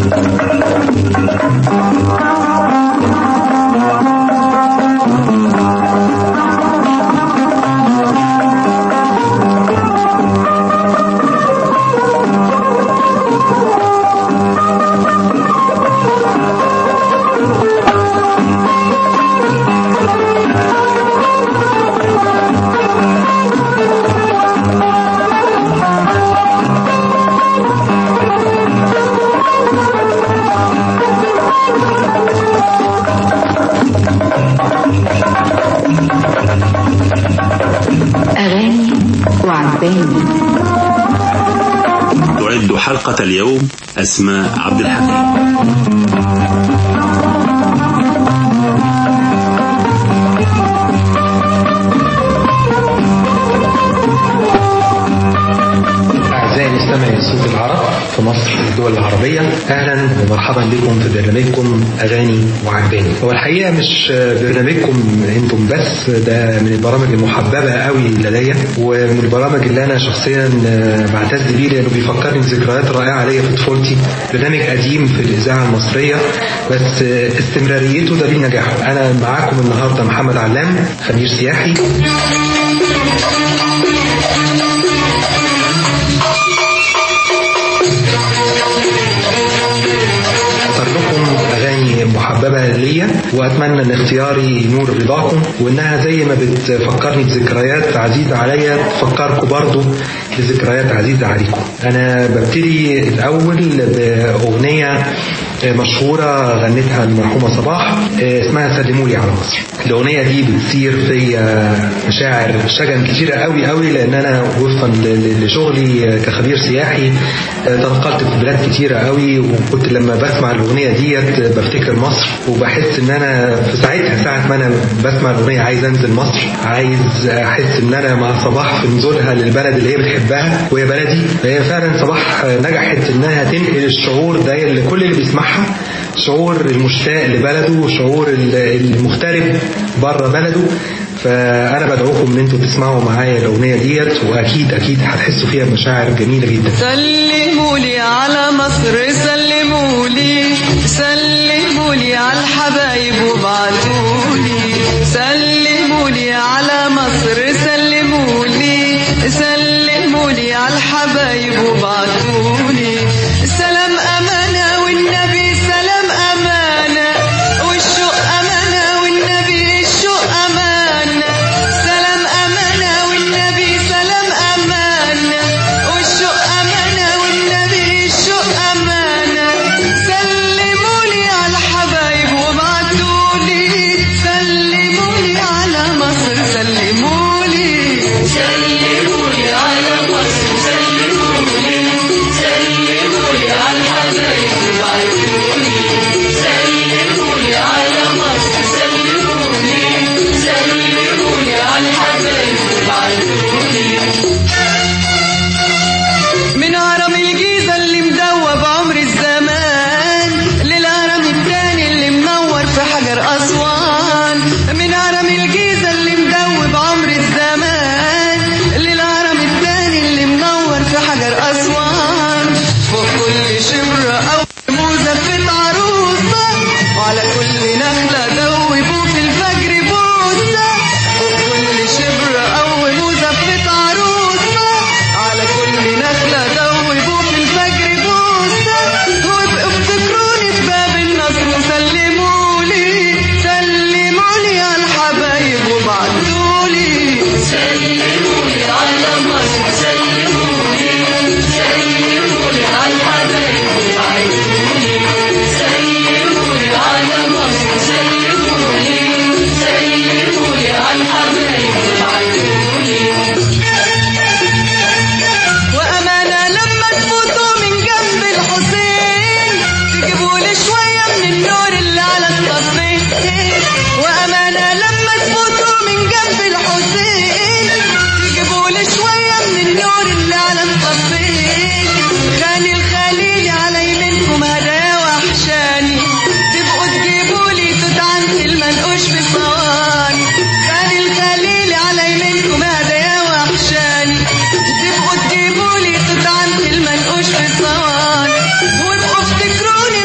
أغاني وعجباني تعد حلقة اليوم أسماء عبد الحكيم أعزائي المستمعين صوت العرب في مصر والدول العربية أهلا ومرحبا بكم في برنامجكم أغاني وعجباني هو الحقيقة مش برنامجكم أنتم بس ده من البرامج المحببة قوي لدي ومن البرامج اللي أنا شخصيا بعتز بيه لأنه بيفكرني بذكريات رائعة ليا في طفولتي برنامج قديم في الإذاعة المصرية بس استمراريته دليل نجاحه أنا معاكم النهاردة محمد علام خبير سياحي اختار لكم اغاني محببه ليا واتمنى ان اختياري ينور رضاكم وانها زي ما بتفكرني بذكريات عزيزه عليا تفكركم برضو بذكريات عزيزه عليكم انا ببتدي الاول باغنيه مشهورة غنتها المرحومة صباح اسمها سلموا لي على مصر الأغنية دي بتثير فيا مشاعر شجن كتيرة قوي قوي لأن أنا وفقا لشغلي كخبير سياحي تنقلت في بلاد كتيرة قوي وكنت لما بسمع الأغنية ديت بفتكر مصر وبحس إن أنا في ساعتها ساعة ما أنا بسمع الأغنية عايز أنزل مصر عايز أحس إن أنا مع صباح في نزولها للبلد اللي هي بتحبها وهي بلدي هي فعلا صباح نجحت إنها تنقل الشعور ده لكل اللي بيسمعها شعور المشتاق لبلده وشعور المغترب بره بلده فانا بدعوكم ان انتوا تسمعوا معايا الاغنيه ديت واكيد اكيد هتحسوا فيها بمشاعر جميله جدا سلموا لي على مصر سلموا لي سلموا لي على الحبايب وابعتوا لي سلموا لي على مصر سلموا لي سلموا لي على الحبايب وابعتوا لي سلام امانه والنبي سلام امانه والشوق امانه والنبي الشوق امانه سلام امانه والنبي سلام امانه والشوق امانه والنبي الشوق امانه سلموا لي على الحبايب وابعتوا لي سلموا لي على مصر سلموا لي سلموا لي على مصر سلموا لي سلموا لي على الحبايب وابعتوا لي سلموا لي على مصر سلموا لي سلموا لي على الحبايب وابعتوا لي من هرم الجيزة اللي مدوب عمر الزمان للهرم التاني اللي منور في حجر أسوان من هرم الجيزة اللي مدوب عمر الزمان للهرم التاني اللي منور في حجر أسوان فوق كل شمرة أو مزفت عروسة وعلى كل نخلة دوبوا في الفجر بوسة فوق كل شبرة أو مزفت عروسة على كل نخلة دوبوا في الفجر بوسة وابقوا افتكروني في باب النصر وسلموا لي سلموا لي على الحبايب وبعتوا لي سلموا لي على مصر سلموا لي سلموا لي على الحبايب وبعتوا لي سلموا لي على مصر سلموا لي سلموا لي على الحبايب وبعتوا لي وأمانة لما تفوتوا من جنب الحسين تجيبوا لي شوية من النور اللي على الصفين وأمانة لما تفوتوا من جنب الحسين تجيبوا لي شوية من النور اللي على الصفين خاني الخليل على يمينكم هدايا وحشاني تبقوا تجيبوا لي توت عند المنقوش في صواني خاني الخليل على يمينكم هدايا وحشاني تبقوا تجيبوا لي توت عند المنقوش في صواني وابقوا افتكروني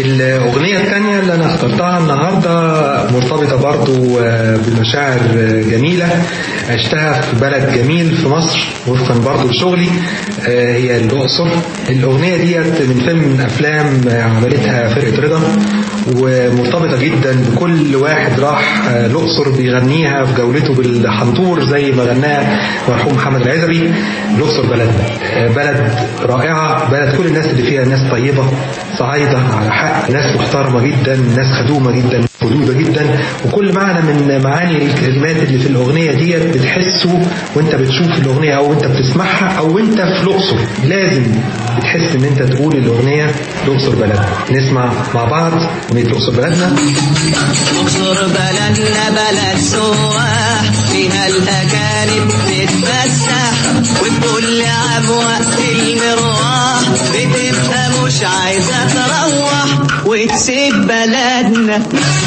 الأغنية الثانية اللي أنا اخترتها النهاردة مرتبطة برضو آه، بمشاعر آه، جميلة عشتها في بلد جميل في مصر وفقا برضو لشغلي آه، هي الأقصر الأغنية ديت من فيلم من أفلام آه، عملتها فرقة رضا ومرتبطة جدا بكل واحد راح آه، الأقصر بيغنيها في جولته بالحنطور زي ما غناها مرحوم محمد العزبي الأقصر بلدنا آه، بلد رائعة بلد كل الناس اللي فيها ناس طيبة صعايدة على حق ناس محترمة جدا ناس خدومة جدا ودودة جدا وكل معنى من معاني الكلمات اللي في الأغنية ديت بتحسه وانت بتشوف الأغنية أو انت بتسمعها أو انت في الأقصر لازم بتحس ان انت تقول الأغنية الأقصر بلدنا نسمع مع بعض أغنية الأقصر بلدنا اقصر بلدنا بلد سواح فيها الأجانب تتفسح وبكل عام وقت المروح بتبقى مش عايزة تروح وتسيب بلدنا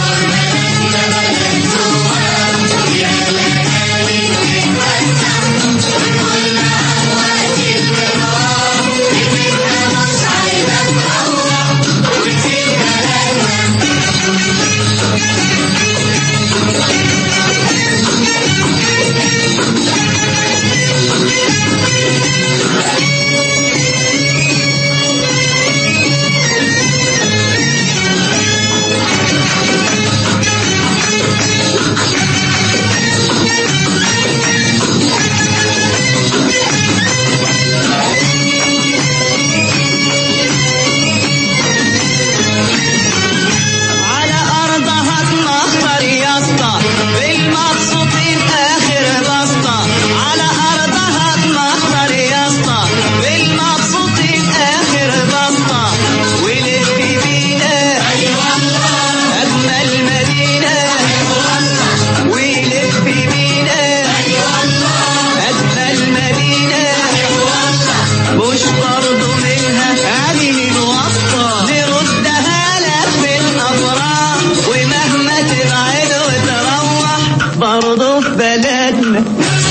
على أرضها تمخر يا اسطى بالمبسوطين آخر بسطة على أرضها تمخر يا اسطى بالمبسوطين آخر بسطة ولف بينا أجمل مدينة ولف بينا أجمل مدينة مش برضو منها عامل الواسطة نردها لك في الأفراح ومهما تبعد وتروح برضو في بلدنا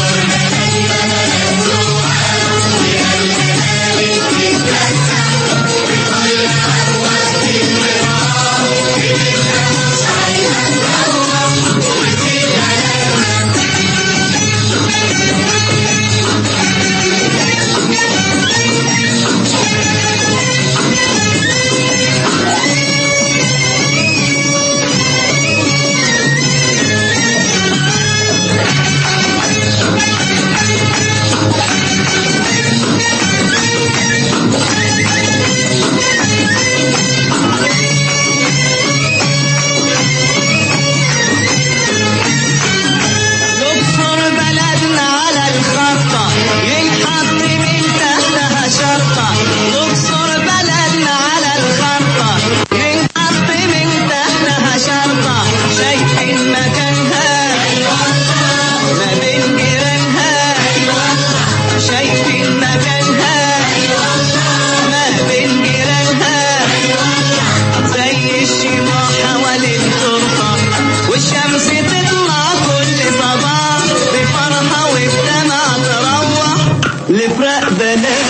الأقصر بلدنا على الخطة ينحط من تحتها شرطة الأقصر بلدنا على الخطة ينحط من تحتها شرطة شايفين مكانها ما بين جيرانها شايفين مكانها ما بين جيرانها زي الشموع حوالين التربة والشمس تطلع كل صباح بفرحة وبدمع تروح لفرق بلد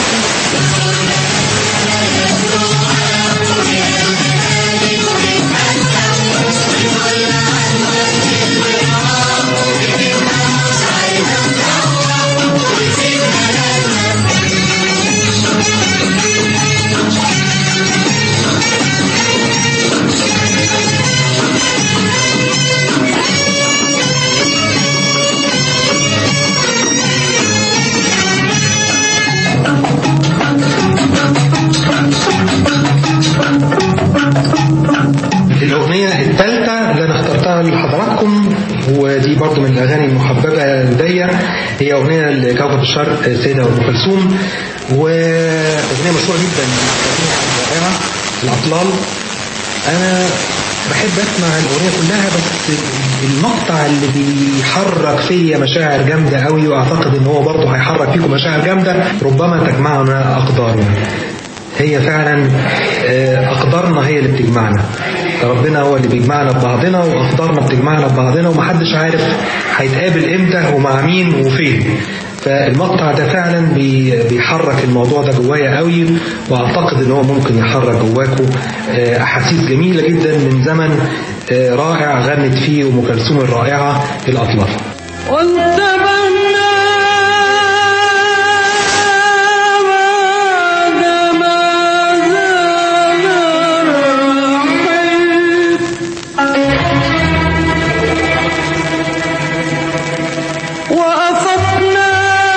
الأغنية الثالثة اللي أنا اخترتها لحضراتكم ودي برضو من الأغاني المحببة لدي هي أغنية لكوكب الشرق السيدة أم كلثوم وأغنية مشهورة جدا رائعة الأطلال أنا بحب أسمع الأغنية كلها بس المقطع اللي بيحرك فيا مشاعر جامدة قوي وأعتقد إن هو برضه هيحرك فيكم مشاعر جامدة ربما تجمعنا أقدارنا هي فعلا آه، أقدارنا هي اللي بتجمعنا ربنا هو اللي بيجمعنا ببعضنا وأقدارنا بتجمعنا ببعضنا ومحدش عارف هيتقابل إمتى ومع مين وفين فالمقطع ده فعلا بي- بيحرك الموضوع ده جوايا قوي واعتقد ان هو ممكن يحرك جواكم آه، احاسيس جميله جدا من زمن آه، رائع غنت فيه ام كلثوم الرائعه الاطلال وانتبهنا بعدما زال الرحيل وأفقنا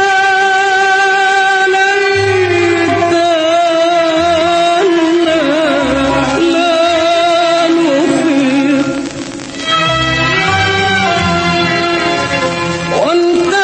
ليتنا لا نفيق وانت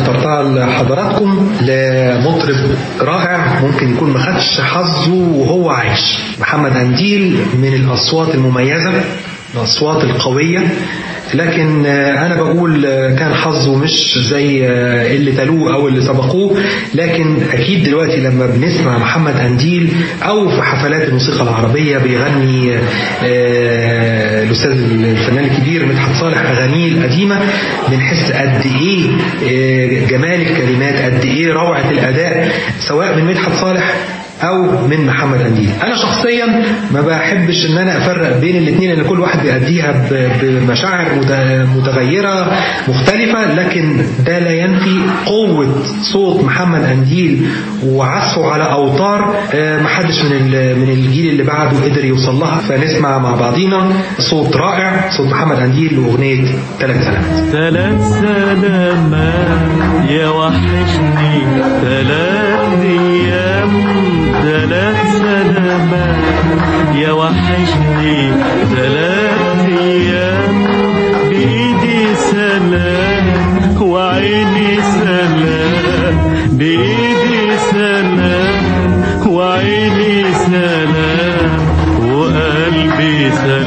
اخترتها لحضراتكم لمطرب رائع ممكن يكون ما خدش حظه وهو عايش محمد قنديل من الأصوات المميزة الأصوات القوية لكن آه، أنا بقول آه، كان حظه مش زي آه، اللي تلوه أو اللي سبقوه لكن أكيد دلوقتي لما بنسمع محمد قنديل أو في حفلات الموسيقى العربية بيغني آه، الأستاذ الفنان الكبير مدحت صالح أغانيه القديمة بنحس قد إيه آه، جمال الكلمات قد إيه روعة الأداء سواء من مدحت صالح او من محمد قنديل انا شخصيا ما بحبش ان انا افرق بين الاثنين لان كل واحد بيأديها ب- بمشاعر مت- متغيره مختلفه لكن ده لا ينفي قوه صوت محمد قنديل وعزفه على اوتار آه، محدش من ال- من الجيل اللي بعده قدر يوصل لها فنسمع مع بعضينا صوت رائع صوت محمد قنديل واغنيه ثلاث سلامات ثلاث سلامات يا وحشني ثلاث ايام ثلاث سلامات يا وحشني ثلاث ايام بايدي سلام وعيني سلام بايدي سلام وعيني سلام وقلبي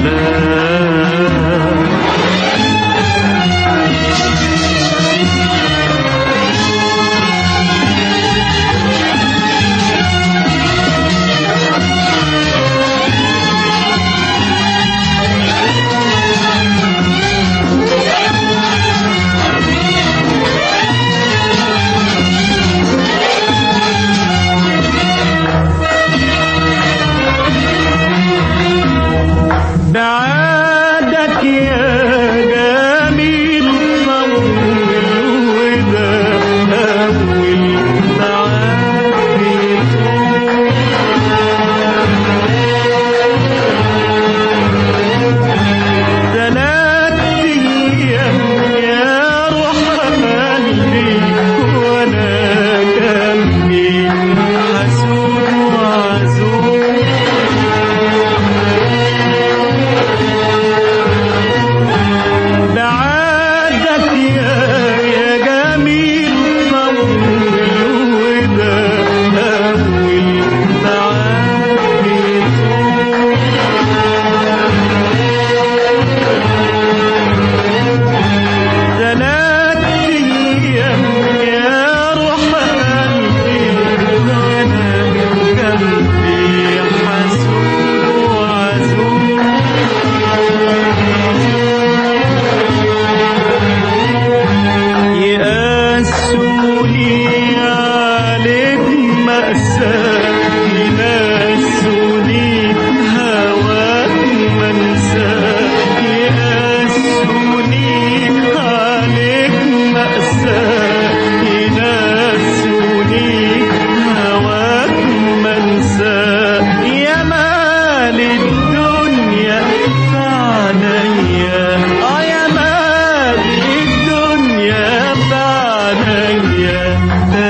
سلام بعادك يا جميل طول وده أول معاك ثلاث أيام يا روح قلبي وأنا جنبي حسود وعزوز بعادك يا يا جميل طول وده أول معاك ثلاث أيام يا روح قلبي وأنا جنبي حسود وعزوز يقاسوني عليك مأساة ينسوني هواك منساة يقاسوني عليك مأساة ينسوني هواك منساة يا مال الدنيا فعليا اه يا مال الدنيا فعليا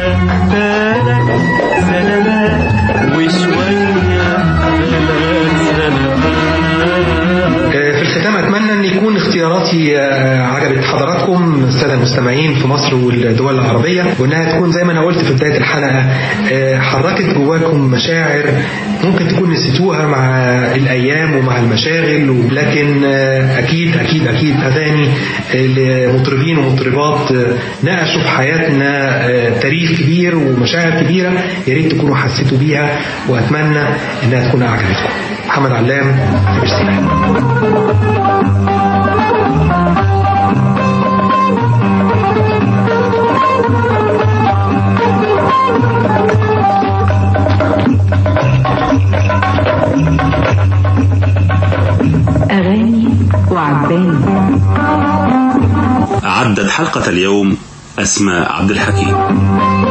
ثلاث سنوات وشوية ثلاث سنوات في الختام أتمنى أن يكون اختياراتي آه، عجبت حضراتكم السادة المستمعين في مصر والدول العربية وأنها تكون زي ما أنا قلت في بداية الحلقة آه، حركت جواكم مشاعر ممكن تكون نسيتوها مع الأيام ومع المشاغل لكن آه، أكيد أكيد أكيد أغاني آه، لمطربين ومطربات آه، ناقشوا في حياتنا آه، تاريخ كبير ومشاعر كبيرة يا ريت تكونوا حسيتوا بيها وأتمنى إنها تكون أعجبتكم محمد علام ميرسي أغاني وعباني عدت حلقة اليوم أسماء عبد الحكيم